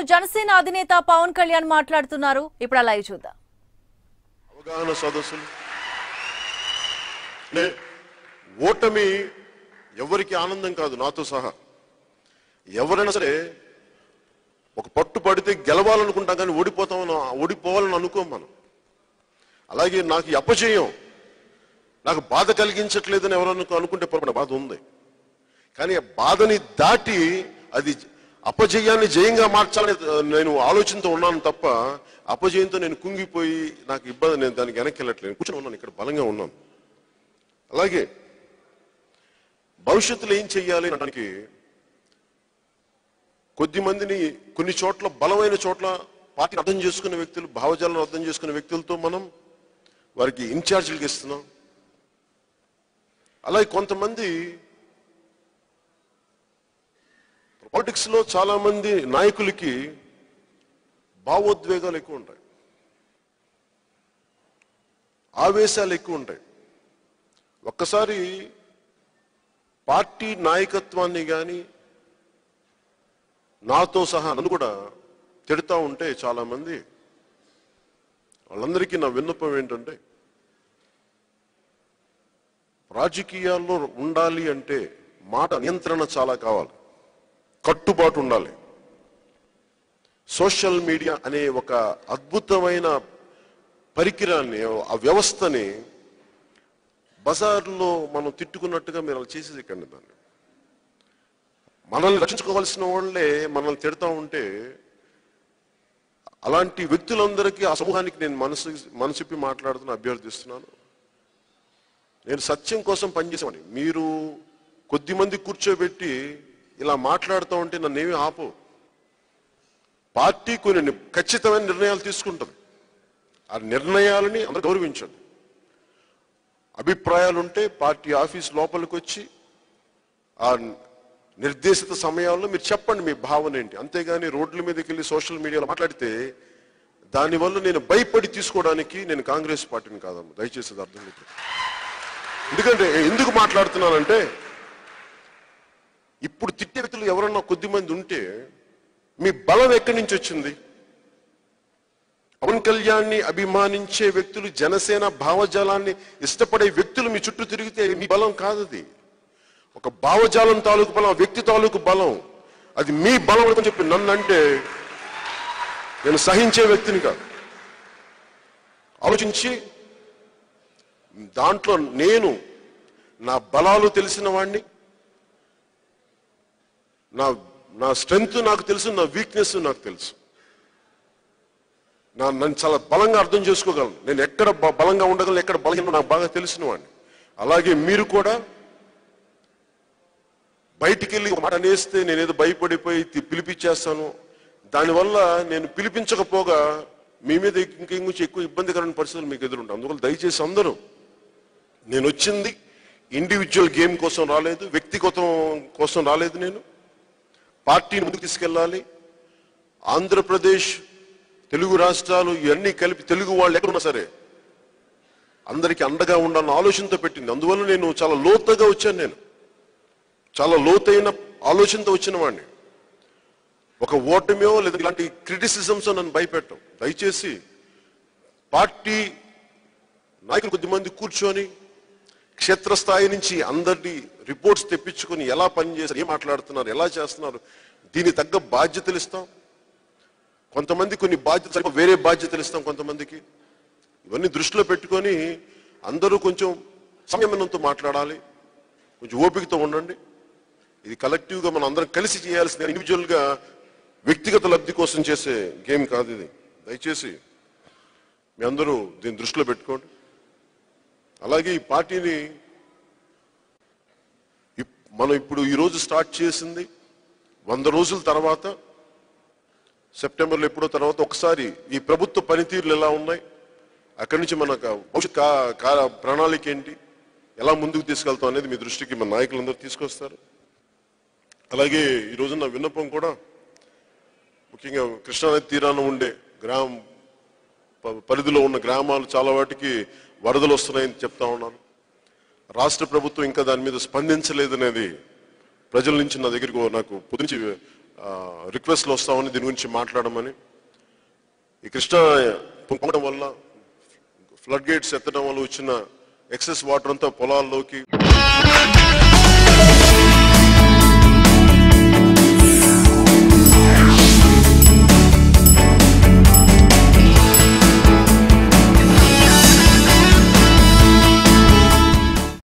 జనసేన అధినేత పవన్ కళ్యాణ్ మాట్లాడుతున్నారు ఇప్పుడు ఆ లైవ్ చూద్దాం అవగాహన సదస్సులు అంటే ఓటమి ఎవరికి ఆనందం కాదు నాతో సహా ఎవరైనా సరే ఒక పట్టు పడితే గెలవాలనుకుంటాం కానీ ఓడిపోతామని ఓడిపోవాలని అనుకోం మనం అలాగే నాకు ఈ అపజయం నాకు బాధ కలిగించట్లేదని ఎవరన్నా అనుకుంటే పొరపాటు బాధ ఉంది కానీ ఆ బాధని దాటి అది అపజయాన్ని జయంగా మార్చాలని నేను ఆలోచనతో ఉన్నాను తప్ప అపజయంతో నేను కుంగిపోయి నాకు ఇబ్బంది నేను దానికి వెనక్కి వెళ్ళట్లేదు కూర్చొని ఉన్నాను ఇక్కడ బలంగా ఉన్నాను అలాగే భవిష్యత్తులో ఏం చెయ్యాలి అనడానికి కొద్ది మందిని కొన్ని చోట్ల బలమైన చోట్ల పార్టీని అర్థం చేసుకునే వ్యక్తులు భావజాలను అర్థం చేసుకునే వ్యక్తులతో మనం వారికి ఇన్ఛార్జీలకు ఇస్తున్నాం అలాగే కొంతమంది పాలిటిక్స్ లో చాలా మంది నాయకులకి భావోద్వేగాలు ఎక్కువ ఉంటాయి ఆవేశాలు ఎక్కువ ఉంటాయి ఒక్కసారి పార్టీ నాయకత్వాన్ని కానీ నాతో సహా నన్ను కూడా తిడతా ఉంటే చాలా మంది వాళ్ళందరికీ నా విన్నపం ఏంటంటే రాజకీయాల్లో ఉండాలి అంటే మాట నియంత్రణ చాలా కావాలి కట్టుబాటు ఉండాలి సోషల్ మీడియా అనే ఒక అద్భుతమైన పరికరాన్ని ఆ వ్యవస్థని బజార్లో మనం తిట్టుకున్నట్టుగా మీరు అలా చేసేది కండి దాన్ని మనల్ని రక్షించుకోవాల్సిన వాళ్ళే మనల్ని తిడతా ఉంటే అలాంటి వ్యక్తులందరికీ ఆ సమూహానికి నేను మనసు మనసిప్పి మాట్లాడుతున్న అభ్యర్థిస్తున్నాను నేను సత్యం కోసం పనిచేసేవాడిని మీరు కొద్ది మంది కూర్చోబెట్టి ఇలా మాట్లాడుతూ ఉంటే నన్ను ఏమీ ఆపు పార్టీ కొన్ని ఖచ్చితమైన నిర్ణయాలు తీసుకుంటుంది ఆ నిర్ణయాలని అందరూ గౌరవించండి అభిప్రాయాలు ఉంటే పార్టీ ఆఫీస్ లోపలికి వచ్చి ఆ నిర్దేశిత సమయాల్లో మీరు చెప్పండి మీ భావన ఏంటి అంతేగాని రోడ్ల మీదకి వెళ్ళి సోషల్ మీడియాలో మాట్లాడితే దానివల్ల నేను భయపడి తీసుకోవడానికి నేను కాంగ్రెస్ పార్టీని కాదమ్మా దయచేసి అది అర్థం లేదు ఎందుకంటే ఎందుకు మాట్లాడుతున్నానంటే ఇప్పుడు తిట్టే వ్యక్తులు ఎవరన్నా కొద్ది మంది ఉంటే మీ బలం ఎక్కడి నుంచి వచ్చింది పవన్ కళ్యాణ్ని అభిమానించే వ్యక్తులు జనసేన భావజాలాన్ని ఇష్టపడే వ్యక్తులు మీ చుట్టూ తిరిగితే మీ బలం కాదది ఒక భావజాలం తాలూకు బలం ఆ వ్యక్తి తాలూకు బలం అది మీ బలం అని చెప్పి నన్ను అంటే నేను సహించే వ్యక్తిని కాదు ఆలోచించి దాంట్లో నేను నా బలాలు తెలిసిన వాడిని నా నా స్ట్రెంగ్త్ నాకు తెలుసు నా వీక్నెస్ నాకు తెలుసు నా నన్ను చాలా బలంగా అర్థం చేసుకోగలను నేను ఎక్కడ బ- బలంగా ఉండగలను ఎక్కడ బలహీన నాకు బాగా తెలిసిన వాడిని అలాగే మీరు కూడా బయటికి వెళ్ళి ఒక మాట అనేస్తే నేను ఏదో భయపడిపోయి తి- పిలిపించేస్తాను దానివల్ల నేను పిలిపించకపోగా మీ మీద ఇంక ఇంకొంచెం ఎక్కువ ఇబ్బందికరమైన పరిస్థితులు మీకు ఎదురుంటాయి అందువల్ల దయచేసి అందరూ నేను వచ్చింది ఇండివిజువల్ గేమ్ కోసం రాలేదు వ్యక్తిగతం కోసం రాలేదు నేను పార్టీని ముందుకు తీసుకెళ్ళాలి ఆంధ్రప్రదేశ్ తెలుగు రాష్ట్రాలు ఇవన్నీ కలిపి తెలుగు వాళ్ళు ఎక్కడున్నా సరే అందరికీ అండగా ఉండాలన్న ఆలోచనతో పెట్టింది అందువల్ల నేను చాలా లోతుగా వచ్చాను నేను చాలా లోతైన ఆలోచనతో వచ్చిన వాడిని ఒక ఓటమియో లేదా ఇలాంటి క్రిటిసిజమ్స్ నన్ను భయపెట్టం దయచేసి పార్టీ నాయకులు కొద్దిమంది కూర్చొని క్షేత్రస్థాయి నుంచి అందరినీ రిపోర్ట్స్ తెప్పించుకొని ఎలా పనిచేస్తారు ఏం మాట్లాడుతున్నారు ఎలా చేస్తున్నారు దీనికి తగ్గ బాధ్యతలు ఇస్తాం కొంతమంది కొన్ని బాధ్యతలు సరిగ్గా వేరే బాధ్యతలు ఇస్తాం కొంతమందికి ఇవన్నీ దృష్టిలో పెట్టుకొని అందరూ కొంచెం సంయమనంతో మాట్లాడాలి కొంచెం ఓపికతో ఉండండి ఇది కలెక్టివ్గా మనం అందరం కలిసి చేయాల్సిన ఇండివిజువల్గా వ్యక్తిగత లబ్ధి కోసం చేసే గేమ్ కాదు ఇది దయచేసి మీ అందరూ దీన్ని దృష్టిలో పెట్టుకోండి అలాగే ఈ పార్టీని ఇప్- మనం ఇప్పుడు ఈ రోజు స్టార్ట్ చేసింది వంద రోజుల తర్వాత సెప్టెంబర్లో ఎప్పుడో తర్వాత ఒకసారి ఈ ప్రభుత్వ పనితీరులు ఎలా ఉన్నాయి అక్కడి నుంచి మనకు భవిష్యత్ కా- కా- ప్రణాళిక ఏంటి ఎలా ముందుకు తీసుకెళ్తాం అనేది మీ దృష్టికి మన నాయకులందరూ తీసుకొస్తారు అలాగే ఈ రోజు నా విన్నపం కూడా ముఖ్యంగా కృష్ణానది తీరాన ఉండే గ్రామ ప- పరిధిలో ఉన్న గ్రామాలు చాలా వాటికి వరదలు వస్తున్నాయని చెప్తా ఉన్నాను రాష్ట్ర ప్రభుత్వం ఇంకా దాని మీద స్పందించలేదనేది ప్రజల నుంచి నా దగ్గరికి ఓ- నాకు పొద్దునుంచి రిక్వెస్ట్లు వస్తామని దీని గురించి మాట్లాడమని ఈ కృష్ణ పొంగడం వల్ల ఫ్లడ్ గేట్స్ ఎత్తడం వల్ల వచ్చిన ఎక్సెస్ వాటర్ అంతా పొలాల్లోకి